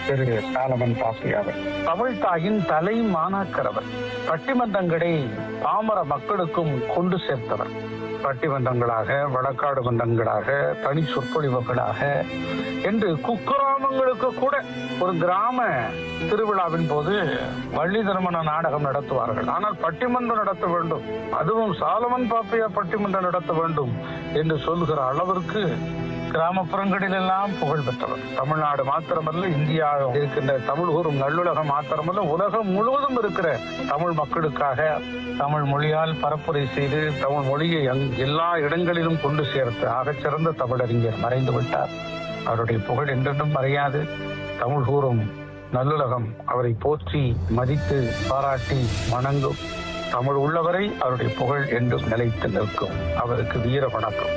திரு சாலமன் பாப்பியாவை தமிழ் தாயின் தலை மாணாக்கரவர் பட்டிமன்றங்களை பாமர மக்களுக்கும் கொண்டு சேர்த்தவர் பட்டிமன்றங்களாக வழக்காடு மன்றங்களாக தனி சொற்பொழிவுகளாக என்று குக்கிராமங்களுக்கு கூட ஒரு கிராம திருவிழாவின் போது வள்ளி திருமண நாடகம் நடத்துவார்கள் ஆனால் பட்டிமன்றம் நடத்த வேண்டும் அதுவும் சாலமன் பாப்பையா பட்டிமன்றம் நடத்த வேண்டும் என்று சொல்கிற அளவிற்கு கிராமப்புறங்களில் எல்லாம் புகழ் பெற்றவர் தமிழ்நாடு மாத்திரமல்ல இந்தியா இருக்கின்ற தமிழ் கூறும் நல்லுலகம் மாத்திரமல்ல உலகம் முழுவதும் இருக்கிற தமிழ் மக்களுக்காக தமிழ் மொழியால் பரப்புரை செய்து தமிழ் மொழியை அங் எல்லா இடங்களிலும் கொண்டு சேர்த்து ஆகச்சிறந்த தமிழறிஞர் மறைந்து விட்டார் அவருடைய புகழ் என்றென்றும் மறையாது தமிழ் கூறும் நல்லுலகம் அவரை போற்றி மதித்து பாராட்டி வணங்கும் தமிழ் உள்ளவரை அவருடைய புகழ் என்றும் நிலைத்து நிற்கும் அவருக்கு வீர வணக்கம்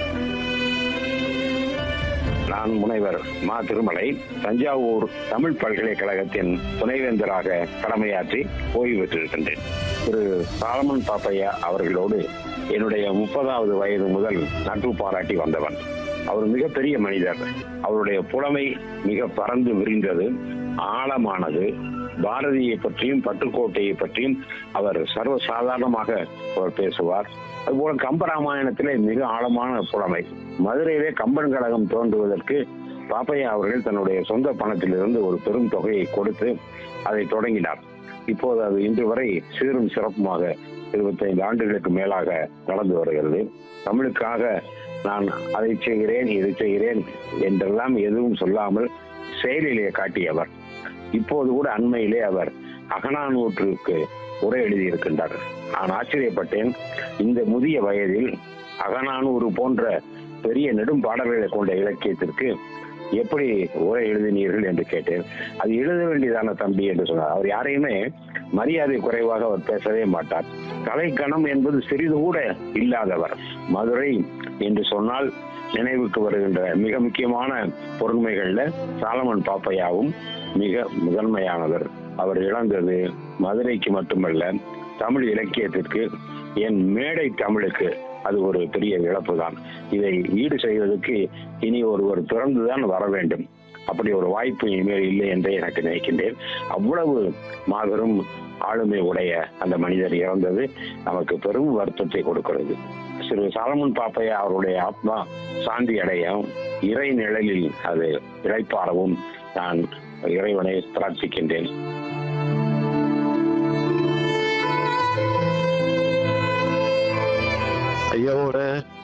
நான் முனைவர் மா திருமலை தஞ்சாவூர் தமிழ் பல்கலைக்கழகத்தின் துணைவேந்தராக கடமையாற்றி ஓய்வு பெற்றிருக்கின்றேன் திரு சாலமன் பாப்பையா அவர்களோடு என்னுடைய முப்பதாவது வயது முதல் நட்பு பாராட்டி வந்தவன் அவர் மிகப்பெரிய மனிதர் அவருடைய புலமை மிக பறந்து விரிந்தது ஆழமானது பாரதியை பற்றியும் பட்டுக்கோட்டையை பற்றியும் அவர் சர்வ சாதாரணமாக அவர் பேசுவார் அதுபோல கம்பராமாயணத்திலே மிக ஆழமான புலமை மதுரையிலே கம்பன் கழகம் தோன்றுவதற்கு பாப்பையா அவர்கள் தன்னுடைய சொந்த பணத்திலிருந்து ஒரு பெரும் தொகையை கொடுத்து அதை தொடங்கினார் இப்போது அது இன்று வரை சீரும் சிறப்புமாக இருபத்தைந்து ஆண்டுகளுக்கு மேலாக நடந்து வருகிறது தமிழுக்காக நான் அதை செய்கிறேன் இதை செய்கிறேன் என்றெல்லாம் எதுவும் சொல்லாமல் செயலிலே காட்டியவர் இப்போது கூட அண்மையிலே அவர் அகனானூற்றுக்கு உரை எழுதியிருக்கின்றார் நான் ஆச்சரியப்பட்டேன் இந்த முதிய வயதில் அகனானூறு போன்ற பெரிய நெடும் பாடல்களை கொண்ட இலக்கியத்திற்கு எப்படி உரை எழுதினீர்கள் என்று கேட்டேன் அது எழுத வேண்டியதான தம்பி என்று சொன்னார் அவர் யாரையுமே மரியாதை குறைவாக அவர் பேசவே மாட்டார் கலைக்கணம் என்பது சிறிது கூட இல்லாதவர் மதுரை என்று சொன்னால் நினைவுக்கு வருகின்ற மிக முக்கியமான பொருண்மைகள்ல சாலமன் பாப்பையாவும் மிக முதன்மையானவர் அவர் இழந்தது மதுரைக்கு மட்டுமல்ல தமிழ் இலக்கியத்திற்கு என் மேடை தமிழுக்கு அது ஒரு பெரிய இழப்பு தான் இதை ஈடு செய்வதற்கு இனி ஒருவர் பிறந்துதான் வர வேண்டும் அப்படி ஒரு வாய்ப்பு இனிமேல் இல்லை என்றே எனக்கு நினைக்கின்றேன் அவ்வளவு மாபெரும் ஆளுமை உடைய அந்த மனிதர் இறந்தது நமக்கு பெரும் வருத்தத்தை கொடுக்கிறது சிறு சாலமன் பாப்பையா அவருடைய ஆத்மா சாந்தி அடையும் இறை நிழலில் அது இழைப்பாரவும் நான் இறைவனை பிரார்த்திக்கின்றேன் ஐயாவோட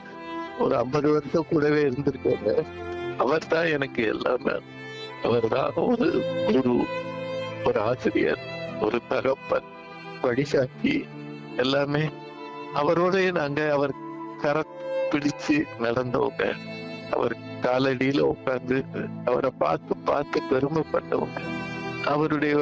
ஒரு ஐம்பது வருஷம் கூடவே இருந்திருக்காரு அவர் தான் எனக்கு எல்லாமே அவர் தான் ஒரு குரு ஒரு ஆசிரியர் ஒரு தகப்பன் வழிகாட்டி எல்லாமே அவரோட நாங்க அவர் கர பிடிச்சு நடந்தவங்க அவர் காலடியில உட்கார்ந்து அவரை பார்த்து பார்த்து பெருமைப்பட்டவங்க அவருடைய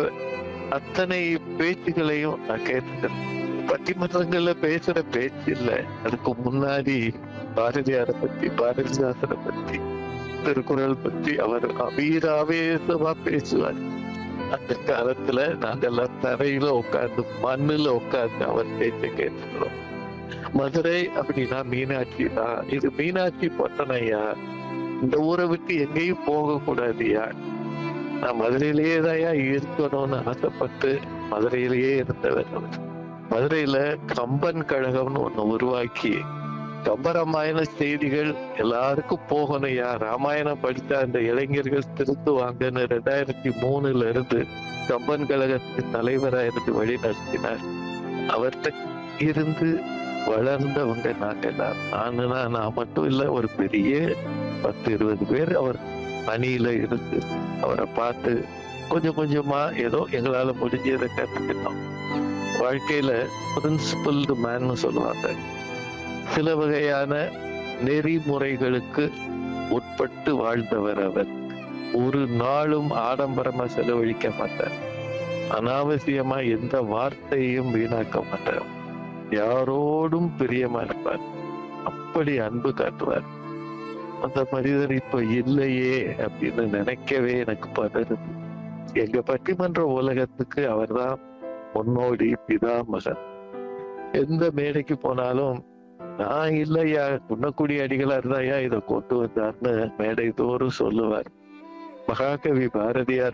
அத்தனை பேச்சுகளையும் நான் கேட்டுட்டேன் பட்டிமன்றங்கள்ல பேசுற பேச்சு இல்ல அதுக்கு முன்னாடி பாரதியாரை பத்தி பாரதிதாசனை பத்தி திருக்குறள் பத்தி அவர் வீராவேசமா பேசுவார் அந்த காலத்துல நாங்கெல்லாம் தரையில உட்கார்ந்து மண்ணுல உட்கார்ந்து அவர் பேச்ச கேட்டுக்கிறோம் மதுரை அப்படின்னா மீனாட்சி தான் இது மீனாட்சி பட்டணையா இந்த ஊரை விட்டு எங்கேயும் போக கூடாதுயா நான் மதுரையிலேயே தான் இருக்கணும்னு ஆசைப்பட்டு மதுரையிலேயே இருந்தவர் அவர் மதுரையில கம்பன் கழகம்னு ஒண்ணு உருவாக்கி கம்பராமாயண செய்திகள் எல்லாருக்கும் போகணும்யா ராமாயணம் படித்த அந்த இளைஞர்கள் திருத்துவாங்கன்னு ரெண்டாயிரத்தி மூணுல இருந்து கம்பன் கழகத்துக்கு தலைவரா இருந்து வழி நடத்தினார் அவர்கிட்ட இருந்து வளர்ந்தவங்க நாங்க எல்லாம் நானுனா நான் மட்டும் இல்ல ஒரு பெரிய பத்து இருபது பேர் அவர் அணியில இருந்து அவரை பார்த்து கொஞ்சம் கொஞ்சமா ஏதோ எங்களால முடிஞ்சதை கத்துக்கிட்டோம் வாழ்க்கையில பிரின்சிபல்டு மேன்னு சொல்லுவாங்க சில வகையான நெறிமுறைகளுக்கு உட்பட்டு வாழ்ந்தவர் அவர் ஒரு நாளும் ஆடம்பரமா செலவழிக்க மாட்டார் அனாவசியமா எந்த வார்த்தையும் வீணாக்க மாட்டார் யாரோடும் பிரியமா இருப்பார் அப்படி அன்பு காட்டுவார் அந்த மனிதர் இப்ப இல்லையே அப்படின்னு நினைக்கவே எனக்கு பதறுது எங்க பட்டிமன்ற உலகத்துக்கு அவர்தான் முன்னோடி பிதா மகன் எந்த மேடைக்கு போனாலும் நான் இல்லையா குன்னக்குடி அடிகளார் தான்யா இதை கொண்டு வந்தார்னு மேடை தோறும் சொல்லுவார் மகாகவி பாரதியார்